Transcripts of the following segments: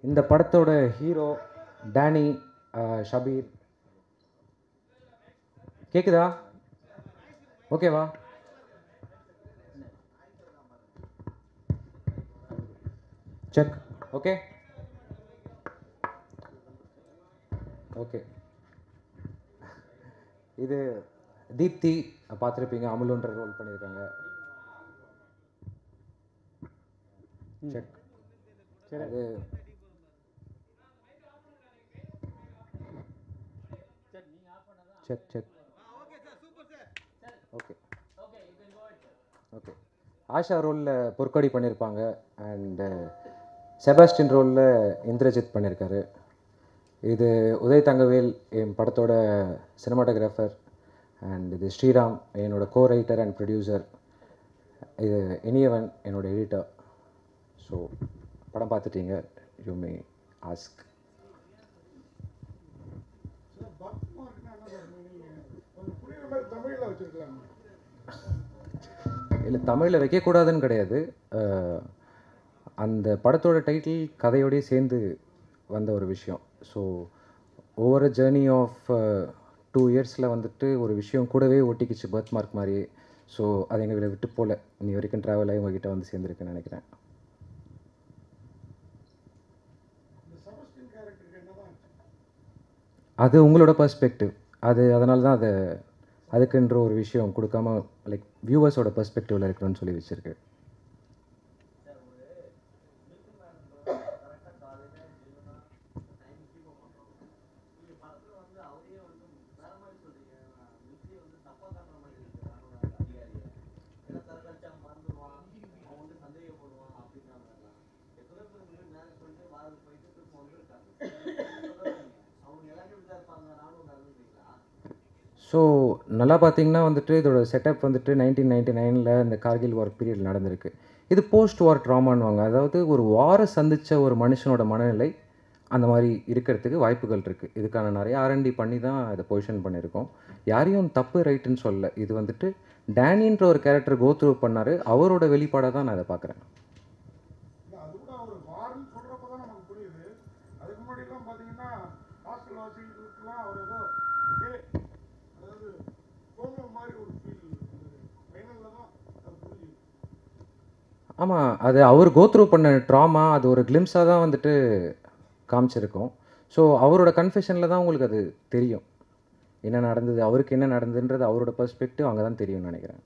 இந்த படத்தோட hero Danny அஹ், ஷபீர் கேக்குதா ஓகேவா செக் ஓகே ஓகே இது தீப்தி பார்த்துருப்பீங்க அமுலுன்ற ரோல் பண்ணியிருக்காங்க செக் அது check check okay okay Asha ரோலில் பொற்கொடி பண்ணியிருப்பாங்க அண்டு செபாஸ்டின் ரோலில் இந்திரஜித் பண்ணியிருக்காரு இது உதய் தங்கவேல் என் படத்தோட சினிமாட்டோகிராஃபர் அண்ட் இது ஸ்ரீராம் என்னோட கோ ரைட்டர் அண்ட் ப்ரொடியூசர் இது இனியவன் என்னோட எடிட்டர் ஸோ படம் பார்த்துட்டீங்க யூ மே ஆஸ்க் கொஞ்சம் புரியுற மாதிரி தமிழில் வச்சுருக்கலாம் இல்லை தமிழில் வைக்கக்கூடாதுன்னு கிடையாது அஹ், அந்த படத்தோட டைட்டில் கதையோடயே சேர்ந்து வந்த ஒரு விஷயம் ஸோ ஒவ்வொரு ஜேர்னி ஆஃப் டூ இயர்ஸில் வந்துட்டு ஒரு விஷயம் கூடவே ஒட்டிக்கிச்சு பர்த் மார்க் மாதிரி ஸோ அது எங்களை விட்டு போகல இனி வரைக்கும் ட்ராவல் ஆகி உங்ககிட்ட வந்து சேர்ந்துருக்குன்னு நினைக்கிறேன் இந்த செபஸ்டின் கேரக்டருக்கு என்னதான் அது உங்களோட பர்ஸ்பெக்டிவ் அது அதனால தான் அதை அதுக்குன்ற ஒரு விஷயம் கொடுக்காம லைக் வியூவர்ஸோட பர்ஸ்பெக்டிவில் இருக்கணும்னு சொல்லி வச்சுருக்கு ஸோ நல்லா பார்த்தீங்கன்னா வந்துட்டு இதோட செட்டப் வந்துட்டு நைன்டீன் நைன்டி நைனில் இந்த கார்கில் வார் பீரியட் நடந்திருக்கு இது போஸ்ட் வார் ட்ராமான்வாங்க அதாவது ஒரு வாரை சந்தித்த ஒரு மனுஷனோட மனநிலை அந்த மாதிரி இருக்கிறதுக்கு வாய்ப்புகள் இருக்குது இதுக்கான நிறைய ஆர்என்டி பண்ணி தான் இதை பொசிஷன் பண்ணியிருக்கோம் யாரையும் தப்பு ரைட்டுன்னு சொல்லல இது வந்துட்டு டேனின்ற ஒரு கேரக்டர் கோத்ரூ பண்ணார் அவரோட வெளிப்பாடாக தான் நான் இதை பார்க்குறேன் இல்லை அது கூட அவர் வார்னு சொல்கிறப்ப தான் நமக்கு புரியுது அதுக்கு முன்னாடிலாம் பார்த்தீங்கன்னா ஹாஸ்டல் வாசிகளுக்கெல்லாம் அவர் ஏதோ கே அதாவது கோமம் மாதிரி ஒரு ஃபீல் இருந்தது ஃபைனலில் தான் அது புரியுது ஆமாம் அது அவர் கோத்ரூ பண்ண ட்ராமா அது ஒரு கிளிம்ஸாக தான் வந்துட்டு காமிச்சிருக்கோம் ஸோ அவரோட கன்ஃபெஷனில் தான் உங்களுக்கு அது தெரியும் என்ன நடந்தது அவருக்கு என்ன நடந்ததுன்றது அவரோட பெர்ஸ்பெக்டிவ் அங்கே தான் தெரியும்னு நினைக்கிறேன்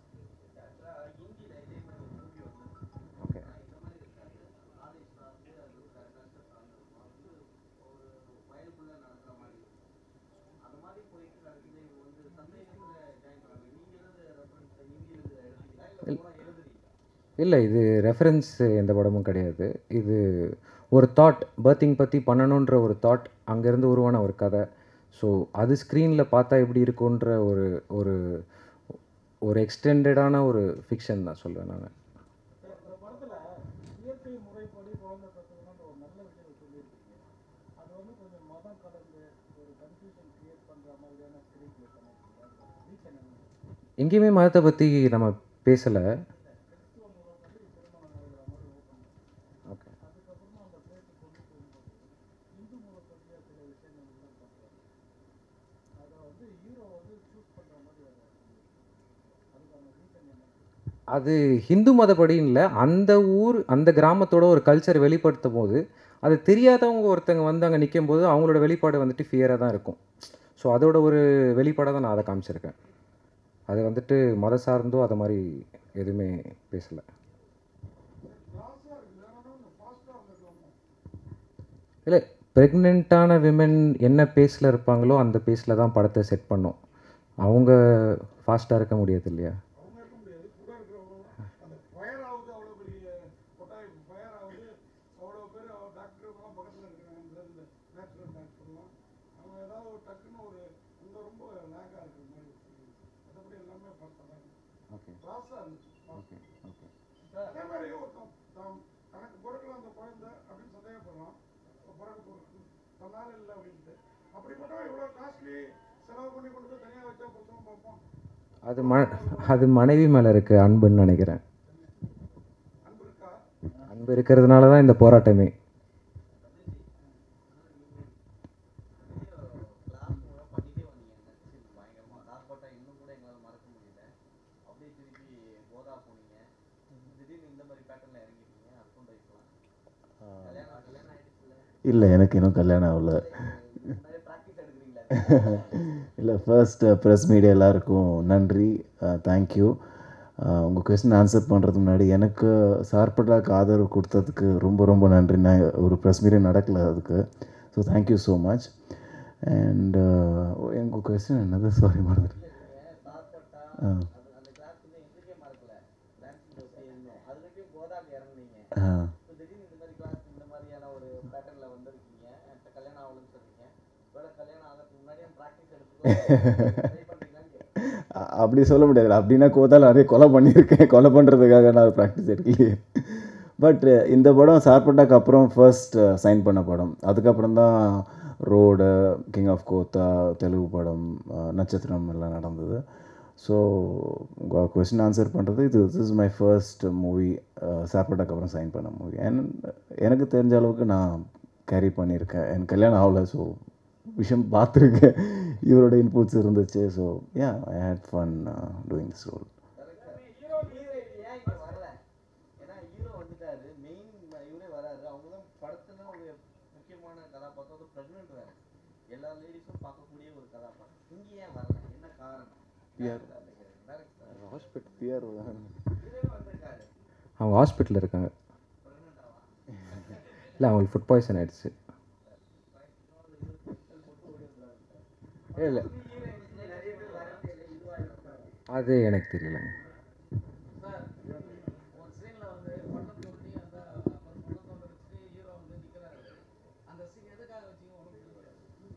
ஓகே இல்லை இது ரெஃபரன்ஸ் எந்த படமும் கிடையாது இது ஒரு தாட் பர்த்திங் பற்றி பண்ணணுன்ற ஒரு தாட் அங்கேருந்து உருவான ஒரு கதை ஸோ அது ஸ்க்ரீனில் பார்த்தா எப்படி இருக்குன்ற ஒரு ஒரு ஒரு எக்ஸ்டெண்டடான ஒரு ஃபிக்ஷன் தான் சொல்லுவேன் நான் இந்த படத்தில் இயற்கை முறைப்படி குழந்தை பெற்றதுன்ற ஒரு நல்ல விஷயம் சொல்லியிருக்கீங்க அது வந்து கொஞ்சம் மதம் கலந்து ஒரு கன்ஃபியூஷன் கிரியேட் பண்ணுற மாதிரியான ஸ்க்ரீன் ப்ளே பண்ணியிருக்கீங்க ரீசன் என்ன எங்கேயுமே மதத்தை பற்றி நம்ம பேசலை ஓகே அது ஹிந்து மதப்படி இல்லை அந்த ஊர் அந்த கிராமத்தோட ஒரு கல்ச்சர் வெளிப்படுத்தும் போது அது தெரியாதவங்க ஒருத்தங்க வந்து அங்கே நிற்கும் போது அவங்களோட வெளிப்பாடு வந்துட்டு ஃபியராக தான் இருக்கும் ஸோ அதோட ஒரு வெளிப்பாடாக தான் நான் அதை காமிச்சிருக்கேன் அது வந்துட்டு மத சார்ந்தோ அதை மாதிரி எதுவுமே பேசலை இல்லை ப்ரெக்னெண்ட்டான விமன் என்ன பேஸில் இருப்பாங்களோ அந்த பேஸில் தான் படத்தை செட் பண்ணோம் அவங்க ஃபாஸ்ட்டாக இருக்க முடியாது இல்லையா அவங்க இருக்க முடியாது கூட இருக்கிறவங்க அந்த ஃபயர் ஆகுது அவ்வளோ பெரிய கொட்டாய் ஃபயர் ஆகுது அவ்வளோ பேர் டாக்டருங்கெல்லாம் பக்கத்தில் இருக்கிறாங்க இந்த இந்த நேச்சுரல் டாக்டர்லாம் அவங்க ஏதாவது ஒரு டக்குன்னு ஒரு அங்கே ரொம்ப லேக்காக இருக்கிற மாதிரி feel. மற்றபடி எல்லாமே பார்த்தா ஓகே லாஸாக இருந்துச்சு ஓகே ஓகே அதே மாதிரி ஒருத்தன் தான் தனக்கு பிறக்கல அந்த குழந்தை அப்படின்னு சந்தேகப்படுறான் இப்போ பிறக்க போகிறது தன்னால் இல்லை அப்படின்ட்டு அப்படிப்பட்டவன் இவ்வளோ காஸ்ட்லி செலவு பண்ணி கொண்டு போய் தனியாக வச்சா பக்கம் பார்ப்போம் அது ம அது மனைவி மேலே இருக்கு அன்புன்னு நினைக்கிறேன் அன்பு இருக்கா அன்பு இருக்கிறதுனால தான் இந்த போராட்டமே இல்லை எனக்கு இன்னும் கல்யாணம் ஆகல இல்லை ஃபர்ஸ்ட் ப்ரெஸ் மீடியா எல்லாருக்கும் நன்றி தேங்க்யூ உங்கள் கொஸ்டின் ஆன்சர் பண்ணுறதுக்கு முன்னாடி எனக்கு சார்பட்டாக்கு ஆதரவு கொடுத்ததுக்கு ரொம்ப ரொம்ப நன்றி நான் ஒரு ப்ரெஸ் மீடியா நடக்கல அதுக்கு so thank you so much and உங்கள் கொஸ்டின் என்னது சாரி மறந்துட்டு ஆ ஆ அ- அப்படி சொல்ல முடியாது அப்படின்னா கோதால் நிறைய கொலை பண்ணியிருக்கேன் கொலை பண்ணுறதுக்காக நான் ப்ராக்டிஸ் எடுக்கலையே பட் இந்த படம் சார்பட்டாக்கு அப்புறம் ஃபர்ஸ்ட் சைன் பண்ண படம் அதுக்கப்புறம் தான் road king of Kotha Telugu படம் அஹ், நட்சத்திரம் எல்லாம் நடந்தது ஸோ உங்கள் கொஸ்டின் ஆன்சர் பண்ணுறது இது this is my first movie சார்பட்டாக்கு அப்புறம் சைன் பண்ண மூவி அண்ட் எனக்கு தெரிஞ்ச அளவுக்கு நான் கேரி பண்ணியிருக்கேன் எனக்கு கல்யாணம் ஆகல ஸோ விஷயம் பார்த்துருக்கேன் இவரோட இன்புட்ஸ் இருந்துச்சு so ya I had fun doing this role எல்லா லேடிஸும் பார்க்கக்கூடிய ஒரு கதாபாத்திரம் இங்க ஏன் வரல என்ன காரணம் அவங்க ஹாஸ்பிட்டலில் இருக்காங்க இல்லை அவங்களுக்கு ஃபுட் பாய்சன் ஆயிடுச்சு இல்லை அது எனக்கு தெரியலங்க ஒரு சீன்ல வந்து பட்டம் தொட்டி அந்த ஒரு பட்டம் தொண்டை வச்சுட்டு ஹீரோ வந்து நிக்கிறாரு அந்த சீன் எதுக்காக வச்சீங்க உனக்கு புரியல.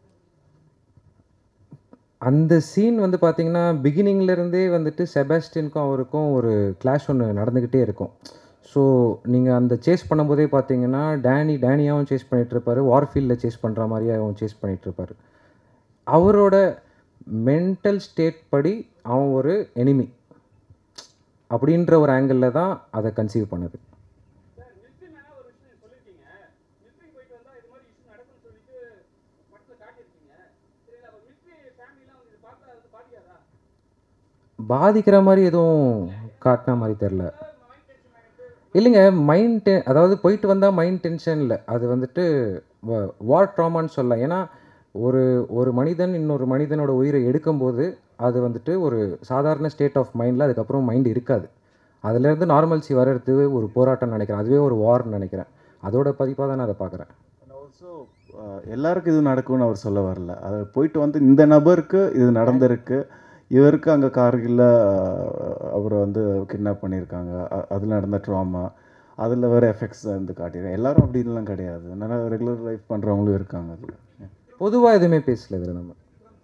அந்த சீன் வந்து பார்த்தீங்கன்னா பிகினிங்ல இருந்தே வந்துட்டு செபாஸ்டினுக்கும் அவருக்கும் ஒரு கிளாஷ் ஒன்று நடந்துக்கிட்டே இருக்கும் ஸோ நீங்கள் அந்த சேஸ் பண்ணும்போதே பார்த்தீங்கன்னா டேனி டேனியாவும் சேஸ் பண்ணிட்டு இருப்பாரு வார்ஃபீல்டில் சேஸ் பண்ணுற மாதிரியாகவும் சேஸ் பண்ணிட்டு இருப்பாரு அவரோட மென்டல் ஸ்டேட் படி அவன் ஒரு எனிமி அப்படின்ற ஒரு ஆங்கிளில் தான் அதை கன்சீவ் பண்ணுது சார் மிலிட்ரி மேனா ஒரு விஷயம் சொல்லியிருக்கீங்க மிலிட்ரி போயிட்டு வந்தா இது மாதிரி இஷ்யூ நடக்கும்னு சொல்லிட்டு படத்துல காட்டியிருக்கீங்க சரிங்களா அப்போ மிலிட்ரி ஃபேமிலிலாம் வந்து இது பார்த்தா அது பாதிக்காதா பாதிக்கிற மாதிரி எதுவும் காட்டின மாதிரி தெரில இல்லைங்க மைண்ட் டெ அதாவது போயிட்டு வந்தால் மைண்ட் டென்ஷன் இல்லை அது வந்துட்டு வார் ட்ராமான்னு சொல்லலாம் ஏன்னா ஒரு ஒரு மனிதன் இன்னொரு மனிதனோட உயிரை எடுக்கும்போது அது வந்துட்டு ஒரு சாதாரண ஸ்டேட் ஆஃப் மைண்டில் அதுக்கப்புறம் மைண்ட் இருக்காது அதுலேருந்து நார்மல்சி வர்றது ஒரு போராட்டம் நினைக்கிறேன் அதுவே ஒரு வார்னு நினைக்கிறேன் அதோட பதிப்பாக தான் நான் அதை பார்க்குறேன் அண்ட் ஆல்சோ எல்லாருக்கும் இது நடக்கும்னு அவர் சொல்ல வரல அது போயிட்டு வந்து இந்த நபருக்கு இது நடந்திருக்கு இவருக்கு அங்கே கார்கில்ல அவரை வந்து கிட்னாப் பண்ணியிருக்காங்க அதில் நடந்த ட்ராமா அதில் வேறு எஃபெக்ட்ஸ் வந்து காட்டியிருக்காங்க எல்லாரும் அப்படின்லாம் கிடையாது நல்லா ரெகுலர் லைஃப் பண்ணுறவங்களும் இருக்காங்க அதில் பொதுவாக எதுவுமே பேசல இதில் நம்ம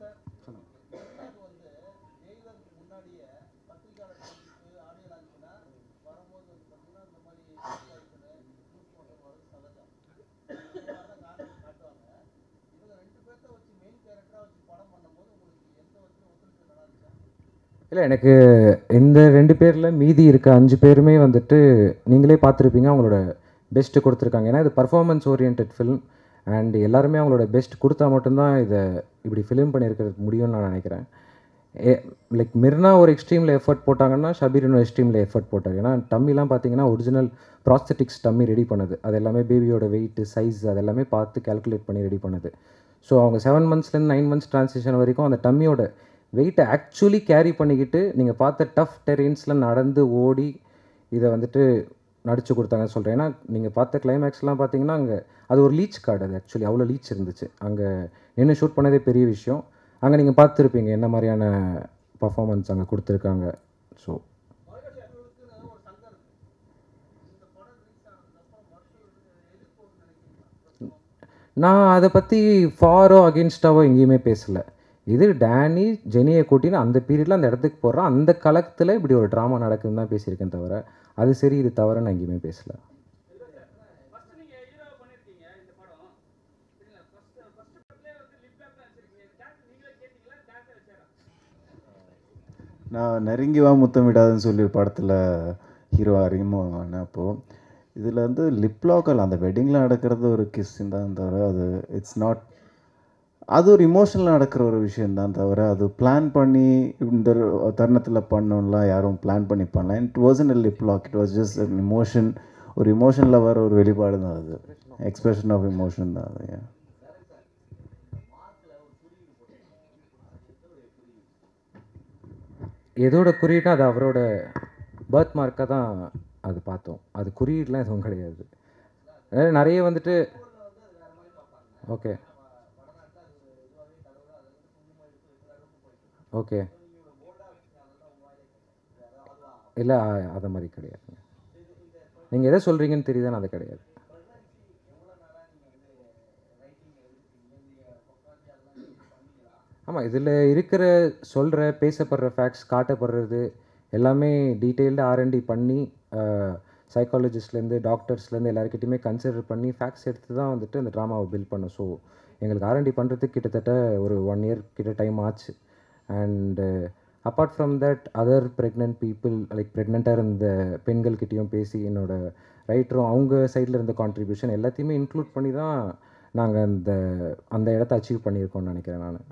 இல்லை எனக்கு இந்த ரெண்டு பேரில் மீதி இருக்க அஞ்சு பேருமே வந்துட்டு நீங்களே பார்த்துருப்பீங்க அவங்களோட பெஸ்ட்டு கொடுத்துருக்காங்க ஏன்னா இது பர்ஃபார்மன்ஸ் ஓரியன்ட் ஃபிலிம் அண்ட் எல்லாருமே அவங்களோட பெஸ்ட் கொடுத்தா மட்டும்தான் இதை இப்படி ஃபிலிம் பண்ணியிருக்கிறது முடியும்னு நான் நினைக்கிறேன் ஏ லைக் மிர்னா ஒரு எக்ஸ்ட்ரீமில் எஃபர்ட் போட்டாங்கன்னா ஷபீர் இன்னொரு எக்ஸ்ட்ரீமில் எஃபர்ட் போட்டார் ஏன்னா டம்மிலாம் பார்த்தீங்கன்னா ஒரிஜினல் ப்ராஸ்தட்டிக்ஸ் டம்மி ரெடி பண்ணது அது எல்லாமே பேபியோட வெயிட்டு சைஸ் அது எல்லாமே பார்த்து கால்குலேட் பண்ணி ரெடி பண்ணது ஸோ அவங்க செவன் மந்த்ஸ்லேருந்து நைன் மந்த்ஸ் ட்ரான்சிஷன் வரைக்கும் அந்த டம்மியோட வெயிட்டை ஆக்சுவலி கேரி பண்ணிக்கிட்டு நீங்கள் பார்த்த டஃப் டெரெயின்ஸில் நடந்து ஓடி இதை வந்துட்டு நடிச்சு கொடுத்தாங்கன்னு சொல்கிறேன் ஏன்னா நீங்கள் பார்த்த கிளைமேக்ஸ்லாம் பார்த்தீங்கன்னா அங்கே அது ஒரு லீச் கார்டு அது ஆக்சுவலி அவ்வளோ லீச் இருந்துச்சு அங்கே நின்று ஷூட் பண்ணதே பெரிய விஷயம் அங்கே நீங்கள் பார்த்துருப்பீங்க என்ன மாதிரியான பர்ஃபார்மன்ஸ் அங்கே கொடுத்துருக்காங்க ஸோ நான் அதை பற்றி ஃபாரோ அகென்ஸ்டாவோ எங்கேயுமே பேசலை இது டேனி ஜெனியை கூட்டின்னு அந்த பீரியடில் அந்த இடத்துக்கு போடுறேன் அந்த களத்தில் இப்படி ஒரு ட்ராமா நடக்குதுன்னு தான் பேசியிருக்கேன் தவிர அது சரி இது தவிர நான் எங்கேயுமே பேசலை ஃபர்ஸ்ட் நீங்க ஹீரோ பண்ணிருக்கீங்க இந்த படம் சரிங்களா ஃபர்ஸ்ட் ஃபர்ஸ்ட் படத்துலயே வந்து லிப் லாக் தான் வச்சிருக்கீங்க டான்ஸ் நீங்களே கேட்டீங்களா டான்ஸ் வச்சாரா நான் நெருங்கி வா முத்தமிடாதுன்னு சொல்லி ஒரு படத்தில் ஹீரோ அறிமுகமான அப்போது இதில் வந்து லிப்லாக்கல் அந்த வெட்டிங்கில் நடக்கிறது ஒரு கிஸ் தான் தவிர அது இட்ஸ் நாட் அது ஒரு இமோஷனலாக நடக்கிற ஒரு விஷயம்தான் தவிர அது பிளான் பண்ணி இந்த தருணத்தில் பண்ணோம்லாம் யாரும் பிளான் பண்ணி பண்ணல it wasn't a lip lock it was just an emotion ஒரு இமோஷனில் வர ஒரு வெளிப்பாடு தான் அது எக்ஸ்பிரஷன் ஆஃப் இமோஷன் தான் அது yeah. எதோட குறியீடு அது அவரோட பர்த் மார்க்காக தான் அது பார்த்தோம் அது குறியீடுலாம் எதுவும் கிடையாது அதாவது நிறைய வந்துட்டு ஓகே ஓகே இல்லை அதை மாதிரி கிடையாது நீங்கள் எதை சொல்கிறீங்கன்னு தெரியுதானே அது கிடையாது ஆமாம் இதில் இருக்கிற சொல்கிற பேசப்படுற ஃபேக்ட்ஸ் காட்டப்படுறது எல்லாமே டீட்டெயில்டு ஆர்என்டி பண்ணி சைக்காலஜிஸ்ட்லேருந்து டாக்டர்ஸ்லேருந்து எல்லாருக்கிட்டையுமே கன்சிடர் பண்ணி ஃபேக்ட்ஸ் எடுத்து தான் வந்துட்டு அந்த ட்ராமாவை பில்ட் பண்ணோம் ஸோ எங்களுக்கு ஆர்என்டி பண்ணுறதுக்கு கிட்டத்தட்ட ஒரு ஒன் இயர் கிட்ட டைம் ஆச்சு and apart from that other pregnant people like ப்ரெக்னெண்ட்டாக இருந்த பெண்கள்கிட்டயும் பேசி என்னோட ரைட்டரும் அவங்க சைடில் இருந்த கான்ட்ரிபியூஷன் எல்லாத்தையுமே இன்க்ளூட் பண்ணி தான் நாங்கள் அந்த அந்த இடத்த அச்சீவ் பண்ணியிருக்கோம்னு நினைக்கிறேன் நான்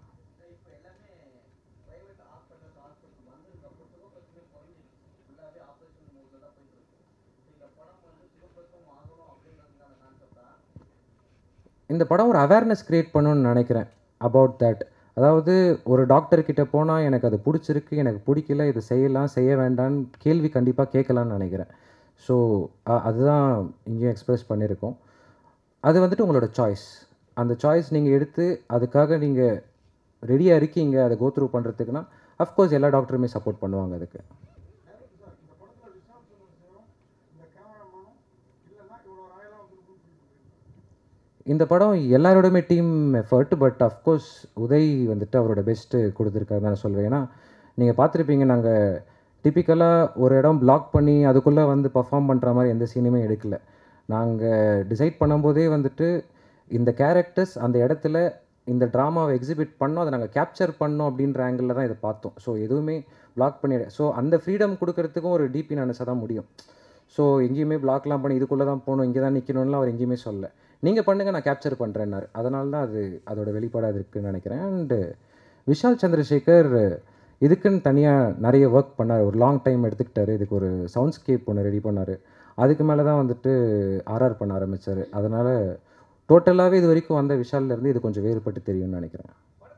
இந்த படம் ஒரு அவேர்னஸ் க்ரியேட் பண்ணணும்னு நினைக்கிறேன் அபவுட் தட் அதாவது ஒரு டாக்டர் கிட்ட போனால் எனக்கு அது பிடிச்சிருக்கு எனக்கு பிடிக்கல இது செய்யலாம் செய்ய வேண்டாம்னு கேள்வி கண்டிப்பாக கேட்கலான்னு நினைக்கிறேன் ஸோ அதுதான் இங்கேயும் எக்ஸ்பிரஸ் பண்ணியிருக்கோம் அது வந்துட்டு உங்களோட சாய்ஸ் அந்த சாய்ஸ் நீங்கள் எடுத்து அதுக்காக நீங்கள் ரெடியாக இருக்கீங்க அதை கோ த்ரூ பண்ணுறதுக்குன்னா அஃப்கோர்ஸ் எல்லா டாக்டருமே சப்போர்ட் பண்ணுவாங்க அதுக்கு இந்த படத்தில் விஷால் சந்திரசேகரும் இந்த கேமராமேனும் இல்லைன்னா இவ்வளோ ராயலாக வந்துருக்குன்னு இந்த படம் எல்லாரோடையுமே team effort but of course Uday வந்துட்டு அவரோட பெஸ்ட்டு கொடுத்துருக்காரு தான் நான் சொல்வேன் ஏன்னா நீங்கள் பார்த்துருப்பீங்க நாங்கள் டிப்பிக்கலாக ஒரு இடம் பிளாக் பண்ணி அதுக்குள்ளே வந்து பர்ஃபார்ம் பண்ணுற மாதிரி எந்த சீனுமே எடுக்கல நாங்கள் டிசைட் பண்ணும்போதே வந்துட்டு இந்த கேரக்டர்ஸ் அந்த இடத்துல இந்த ட்ராமாவை எக்ஸிபிட் பண்ணோம் அதை நாங்கள் கேப்சர் பண்ணோம் அப்படின்ற ஆங்கிளில் தான் இதை பார்த்தோம் ஸோ எதுவுமே பிளாக் பண்ணி ஸோ அந்த ஃப்ரீடம் கொடுக்கறதுக்கும் ஒரு டிபி நினச்சா தான் முடியும் ஸோ எங்கேயுமே பிளாக்லாம் பண்ணி இதுக்குள்ளே தான் போகணும் இங்கே தான் நிற்கணும்லாம் அவர் எங்கேயுமே சொல்லல நீங்கள் பண்ணுங்கள் நான் கேப்சர் பண்ணுறேன்னாரு அதனால தான் அது அதோட வெளிப்பாடாக இருக்குன்னு நினைக்கிறேன் அண்டு விஷால் சந்திரசேகர் இதுக்குன்னு தனியாக நிறைய ஒர்க் பண்ணார் ஒரு லாங் டைம் எடுத்துக்கிட்டாரு இதுக்கு ஒரு சவுண்ட்ஸ்கேப் ஒன்று ரெடி பண்ணார் அதுக்கு மேலே தான் வந்துட்டு ஆர்ஆர் பண்ண ஆரம்பித்தார் அதனால் டோட்டலாகவே இது வரைக்கும் வந்த விஷால்ல இருந்து இது கொஞ்சம் வேறுபட்டு தெரியும்னு நினைக்கிறேன்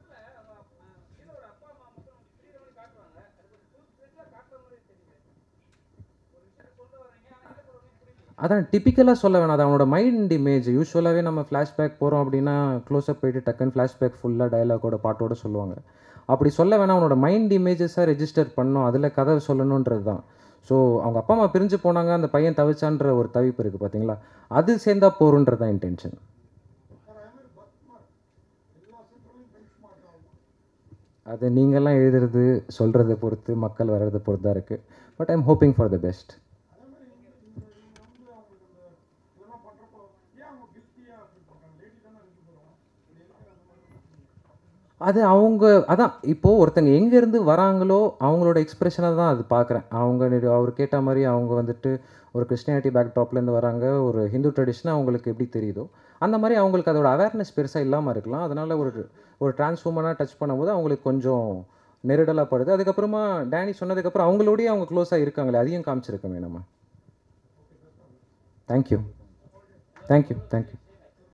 அதான் டிப்பிக்கலாக சொல்ல வேணாம் அது அவனோட மைண்ட் இமேஜ் யூஸ்வலாகவே நம்ம ஃப்ளாஷ்பேக் போகிறோம் அப்படின்னா க்ளோஸ்அப் போயிட்டு டக்குன்னு ஃப்ளாஷ்பேக் ஃபுல்லாக டயலாகோட பாட்டோட சொல்லுவாங்க அப்படி சொல்ல வேணாம் அவனோட மைண்ட் இமேஜஸாக ரெஜிஸ்டர் பண்ணணும் அதில் கதை சொல்லணுன்றது தான் ஸோ அவங்க அப்பா அம்மா பிரிஞ்சு போனாங்க அந்த பையன் தவிச்சான்ற ஒரு தவிப்பு இருக்குது பார்த்தீங்களா அது சேர்ந்தா போகிறன்றது தான் இன்டென்ஷன் சார் அதே மாதிரி பத்மார் எல்லா சீக்கிரமும் பெஞ்ச் மார்க் ஆகும் அது நீங்கள்லாம் எழுதுறது சொல்கிறத பொறுத்து மக்கள் வர்றதை பொறுத்து தான் இருக்குது but I'm hoping for the best அதே மாதிரி இந்த நீங்கள் வந்து அவங்களுக்கு இந்த இதெல்லாம் பண்ணுறப்போ ஏன் அவங்க கில்ட்டியாக ஃபீல் பண்ணுறாங்க லேடி தானே இருக்கு போகிறோம் இப்படி இருக்கிற அந்த மாதிரி அது அவங்க அதான் இப்போது ஒருத்தங்க எங்கேருந்து வராங்களோ அவங்களோட எக்ஸ்பிரஷனை தான் அது பார்க்குறேன் அவங்க நி- அவர் கேட்ட மாதிரி அவங்க வந்துட்டு ஒரு கிறிஸ்டியானிட்டி பேக்ட்ராப்லேருந்து வராங்க ஒரு ஹிந்து ட்ரெடிஷன் அவங்களுக்கு எப்படி தெரியுதோ அந்த மாதிரி அவங்களுக்கு அதோட அவேர்னஸ் பெருசாக இல்லாமல் இருக்கலாம் அதனால் ஒரு ஒரு டிரான்ஸ்ஃபார்மனாக டச் பண்ணும்போது அவங்களுக்கு கொஞ்சம் நெருடலாக படுது அதுக்கப்புறமா டேனி சொன்னதுக்கப்புறம் அவங்களோடயே அவங்க க்ளோஸாக இருக்காங்களே அதையும் காமிச்சிருக்கோமே நம்ம தேங்க்யூ தேங்க்யூ தேங்க்யூ